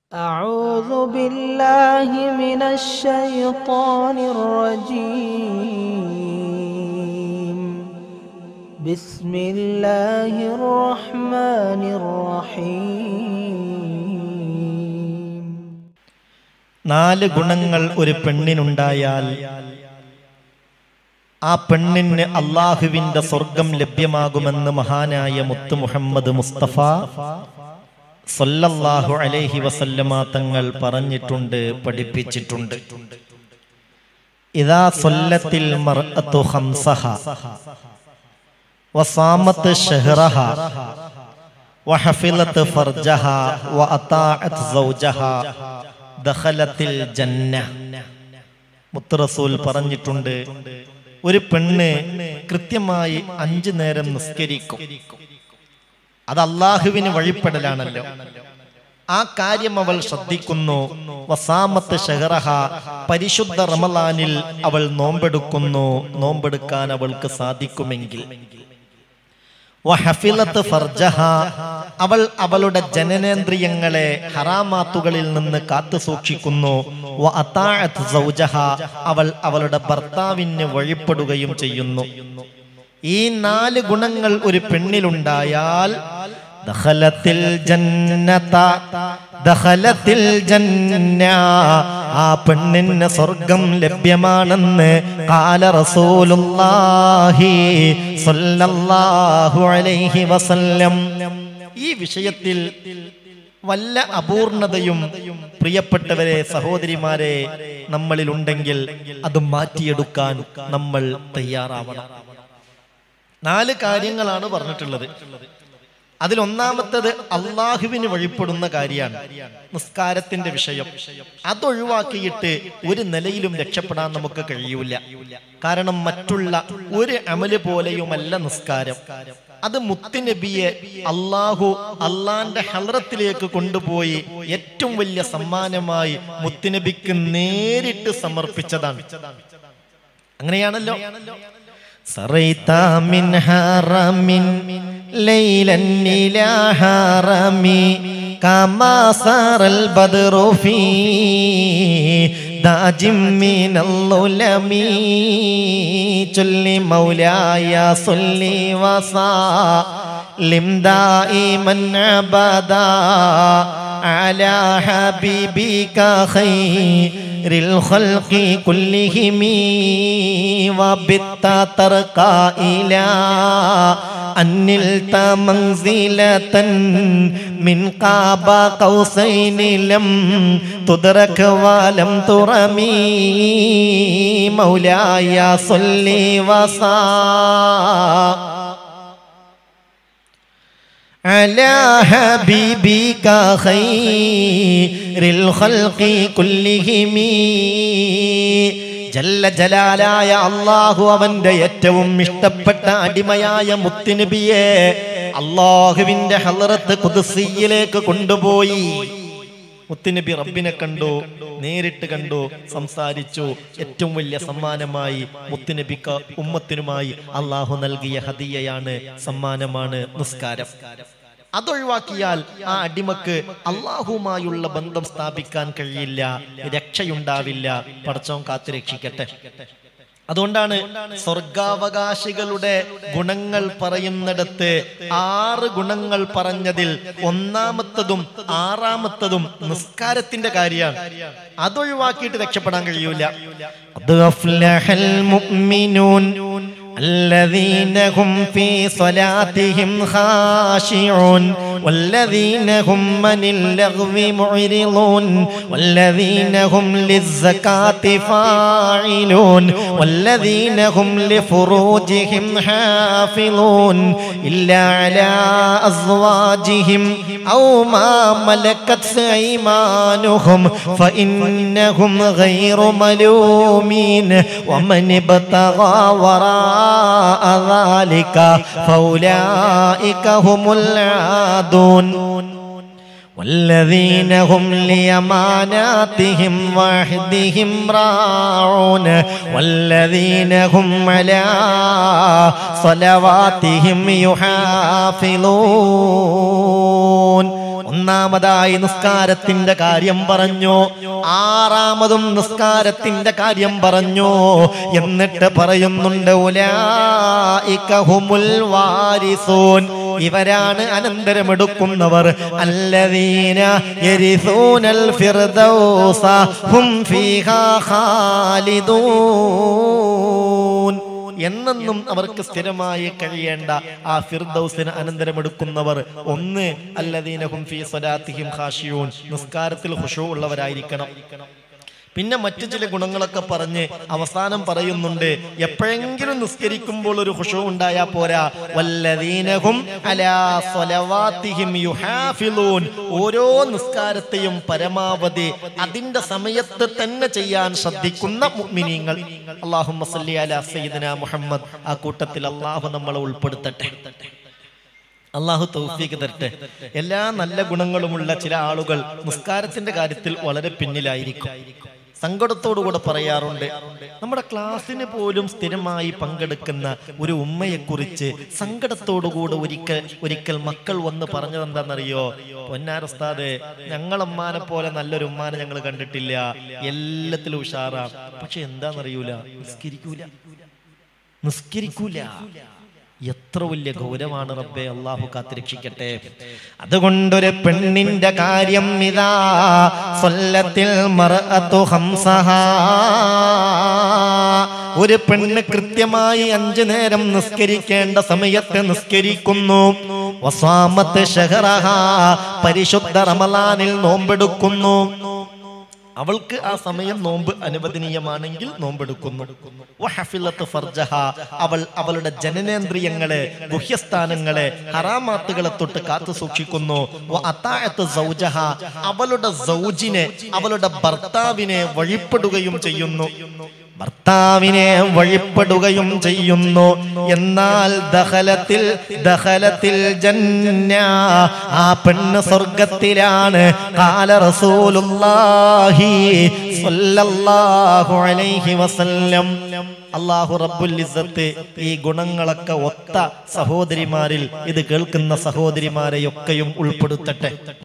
أعوذ بالله من الشيطان الرجيم بسم الله الرحمن الرحيم നാല് ഗുണങ്ങൾ ഒരു പെണ്ണിനുണ്ടായാൽ ആ പെണ്ണിന് അള്ളാഹുവിന്റെ സ്വർഗം ലഭ്യമാകുമെന്ന് മഹാനായ മുത്ത് മുഹമ്മദ് മുസ്തഫ സല്ലല്ലാഹു അലൈഹി വസല്ലമ തങ്ങൾ പറഞ്ഞിട്ടുണ്ട് പഠിപ്പിച്ചിട്ടുണ്ട് ഇതാ സൊല്ലത്തിൽ മർഅത്തു ഖംസഹ വസാമത്ത് ഷഹ്റഹ വഹഫിലത്ത് ഫർജഹ വഅതാഅത് സൗജഹ ദഖലത്തിൽ ജന്ന മുത്ത് റസൂൽ പറഞ്ഞിട്ടുണ്ട് ഒരു പെണ്ണ് കൃത്യമായി അഞ്ചു നേരം നിസ്കരിക്കും അത് അള്ളാഹുവിന് വഴിപ്പെടലാണല്ലോ ആ കാര്യം അവൾ ശ്രദ്ധിക്കുന്നു വസാമത്ത് ഷഹറഹ പരിശുദ്ധ റമലാനിൽ അവൾ നോമ്പെടുക്കുന്നു നോമ്പെടുക്കാൻ അവൾക്ക് സാധിക്കുമെങ്കിൽ വഹഫിലത്ത് ഫർജഹ അവൾ അവളുടെ ജനനേന്ദ്രിയങ്ങളെ ഹറാമാത്തുകളിൽ നിന്ന് കാത്തു സൂക്ഷിക്കുന്നു വഅതാഅത്ത് സൗജഹ അവൾ അവളുടെ ഭർത്താവിന് വഴിപ്പെടുകയും ചെയ്യുന്നു ഈ നാല് ഗുണങ്ങൾ ഒരു പെണ്ണിലുണ്ടായാൽ ദഖലത്തിൽ ജന്നത ദഖലത്തിൽ ജന്ന ആ പെണ്ണിന് സ്വർഗം ലഭ്യമാണെന്ന് കാല റസൂലുള്ളാഹി സ്വല്ലല്ലാഹു അലൈഹി വസല്ലം ഈ വിഷയത്തിൽ വല്ല അപൂർണതയും പ്രിയപ്പെട്ടവരെ സഹോദരിമാരെ നമ്മളിൽ ഉണ്ടെങ്കിൽ അത് മാറ്റിയെടുക്കാൻ നമ്മൾ തയ്യാറാവണം നാല് കാര്യങ്ങളാണ് പറഞ്ഞിട്ടുള്ളത് അതിൽ ഒന്നാമത്തത് അള്ളാഹുവിന് വഴിപ്പെടുന്ന കാര്യമാണ് നിസ്കാരത്തിന്റെ വിഷയം അതൊഴിവാക്കിയിട്ട് ഒരു നിലയിലും രക്ഷപ്പെടാൻ നമുക്ക് കഴിയൂല കാരണം മറ്റുള്ള ഒരു അമല് പോലെയുമല്ല നിസ്കാരം അത് മുത്തുനബിയെ അള്ളാഹു അള്ളാന്റെ ഹലറത്തിലേക്ക് കൊണ്ടുപോയി ഏറ്റവും വലിയ സമ്മാനമായി മുത്തുനബിക്ക് നേരിട്ട് സമർപ്പിച്ചതാണ് അങ്ങനെയാണല്ലോ سريت من حرم ليلا إلى حرم كما سار البدر في داج من الظلم جل مولاي صلي وسلم دائما ابدا على حبيبك خير الخلق كلهم وبت ترقى إلى أن نلت منزلة من قاب قوسين لم تدرك ولم ترمي مولاي صل وسلم على حبيبك خير الخلق كلهم ജല്ല ജലാലായ അള്ളാഹു അവന്റെ ഏറ്റവും ഇഷ്ടപ്പെട്ട അടിമയായ മുത്തുനബിയെ അള്ളാഹുവിന്റെ ഹലറത്ത് കുതിസിയിലേക്ക് കൊണ്ടുപോയി മുത്തുനബി റബ്ബിനെ കണ്ടു നേരിട്ട് കണ്ടു സംസാരിച്ചു ഏറ്റവും വലിയ സമ്മാനമായി മുത്തുനബിക്ക് ഉമ്മത്തിനുമായി അള്ളാഹു നൽകിയ ഹദിയയാണ് സമ്മാനമാണ് നിസ്കാരം അതൊഴിവാക്കിയാൽ ആ അടിമക്ക് അള്ളാഹുമായുള്ള ബന്ധം സ്ഥാപിക്കാൻ കഴിയില്ല രക്ഷയുണ്ടാവില്ല പടച്ചോൻ കാത്തു രക്ഷിക്കട്ടെ അതുകൊണ്ടാണ് സ്വർഗാവകാശികളുടെ ഗുണങ്ങൾ പറയുന്നിടത്ത് ആറ് ഗുണങ്ങൾ പറഞ്ഞതിൽ ഒന്നാമത്തതും ആറാമത്തതും നിസ്കാരത്തിന്റെ കാര്യമാണ് അതൊഴിവാക്കിയിട്ട് രക്ഷപ്പെടാൻ കഴിയൂല അത് അഫ്ലഹൽ മുഅ്മിനൂൻ الذين هم في صلاتهم خاشعون والذين هم من اللغو معرضون والذين هم للزكاة فاعلون والذين هم لفروجهم حافظون إلا على أزواجهم أو ما ملكت أيمانهم فإنهم غير ملومين ومن ابتغى وراء ذلك فأولئك هم العادون والذين هم لأماناتهم وعهدهم راعون والذين هم على صلواتهم يحافظون ഒന്നാമതായി നിസ്കാരത്തിന്റെ കാര്യം പറഞ്ഞു ആറാമതും നിസ്കാരത്തിന്റെ കാര്യം പറഞ്ഞു എന്നിട്ട് പറയുന്നുണ്ട് ഉലായിക ഹുമുൽ വാരിസൂൻ ഇവരാണ് അനന്തരമെടുക്കുന്നവർ അല്ലദീന യരിസൂനൽ ഫിർദൗസ ഹും ഫീഹാ ഖാലിദൂൻ എന്നെന്നും അവർക്ക് സ്ഥിരമായി കഴിയേണ്ട ആ ഫിർദൗസിന് അനന്തരമെടുക്കുന്നവർ ഒന്ന് അല്ലദീനഹും ഫീ സ്വലാത്തിഹിം ഖാഷിയൂൻ നിസ്കാരത്തിൽ ഖുശൂ ഉള്ളവരായിരിക്കണം പിന്നെ മറ്റു ചില ഗുണങ്ങളൊക്കെ പറഞ്ഞ് അവസാനം പറയുന്നുണ്ട് എപ്പോഴെങ്കിലും നിസ്കരിക്കുമ്പോൾ ഒരു ഖുശൂ ഉണ്ടായാൽ പോരാ വല്ലദീനഹും അലാ സ്വലവാത്തിഹിം യുഹാഫിളൂൻ ഓരോ നിസ്കാരത്തെയും പരമാവധി അതിന്റെ സമയത്ത് തന്നെ ചെയ്യാൻ ശ്രദ്ധിക്കുന്ന മുഅ്മിനീങ്ങൾ അല്ലാഹുമ്മ സല്ലി അലാ സയ്യിദന മുഹമ്മദ് ആ കൂട്ടത്തിൽ അള്ളാഹു നമ്മളെ ഉൾപ്പെടുത്തട്ടെ അള്ളാഹു തൗഫീക്ക് തരട്ടെ എല്ലാ നല്ല ഗുണങ്ങളുമുള്ള ചില ആളുകൾ നിസ്കാരത്തിന്റെ കാര്യത്തിൽ വളരെ പിന്നിലായിരിക്കും സങ്കടത്തോടുകൂടെ പറയാറുണ്ട് നമ്മുടെ ക്ലാസ്സിന് പോലും സ്ഥിരമായി പങ്കെടുക്കുന്ന ഒരു ഉമ്മയെക്കുറിച്ച് സങ്കടത്തോടുകൂടെ ഒരിക്കൽ ഒരിക്കൽ മക്കൾ വന്ന് പറഞ്ഞത് എന്താണെന്നറിയോ പൊന്നാരസ്താദ് ഞങ്ങളമ്മാനെ പോലെ നല്ലൊരു ഉമ്മാനെ ഞങ്ങൾ കണ്ടിട്ടില്ല എല്ലാത്തിലും ഉഷാറാ പക്ഷെ എന്താണെന്നറിയൂല നിസ്കരിക്കൂല നിസ്കരിക്കൂല എത്ര വലിയ ഗൗരവമാണ് റബ്ബെ അള്ളാഹു കാത്തിരക്ഷിക്കട്ടെ അതുകൊണ്ടൊരു പെണ്ണിന്റെ കാര്യം ഇതാ സ്വല്ലത്തിൽ മറഅത്തു ഹംസഹാ ഒരു പെണ്ണ് കൃത്യമായി അഞ്ചു നേരം നിസ്കരിക്കേണ്ട സമയത്ത് നിസ്കരിക്കുന്നു വസാമത്ത് ഷഹറഹ പരിശുദ്ധ റമലാനിൽ നോമ്പെടുക്കുന്നു അവൾക്ക് ആ സമയം നോമ്പ് അനുവദനീയമാണെങ്കിൽ നോമ്പെടുക്കുന്നു വഹഫിലത്ത് ഫർജഹ അവൾ അവളുടെ ജനനേന്ദ്രിയങ്ങളെ ഗുഹ്യസ്ഥാനങ്ങളെ ഹറാമാത്തുകളെ തൊട്ട് കാത്തു സൂക്ഷിക്കുന്നു വ അത്താഅത്ത് സൗജഹ അവളുടെ സൗജിനെ അവളുടെ ഭർത്താവിനെ വഴിപ്പെടുകയും ചെയ്യുന്നു ഭർത്താവിനെ വഴിപ്പെടുകയും ചെയ്യുന്നു എന്നാൽ ദഹലത്തിൽ ദഹലത്തിൽ ജന്ന ആ പെണ്ണ് സ്വർഗത്തിലാണ് കാല റസൂലുള്ളാഹി സ്വല്ലല്ലാഹു അലൈഹി വസല്ലം അള്ളാഹു റബ്ബുൽ ഇസ്സത്ത് ഈ ഗുണങ്ങളൊക്കെ ഒത്ത സഹോദരിമാരിൽ ഇത് കേൾക്കുന്ന സഹോദരിമാരെയൊക്കെയും ഉൾപ്പെടുത്തട്ടെ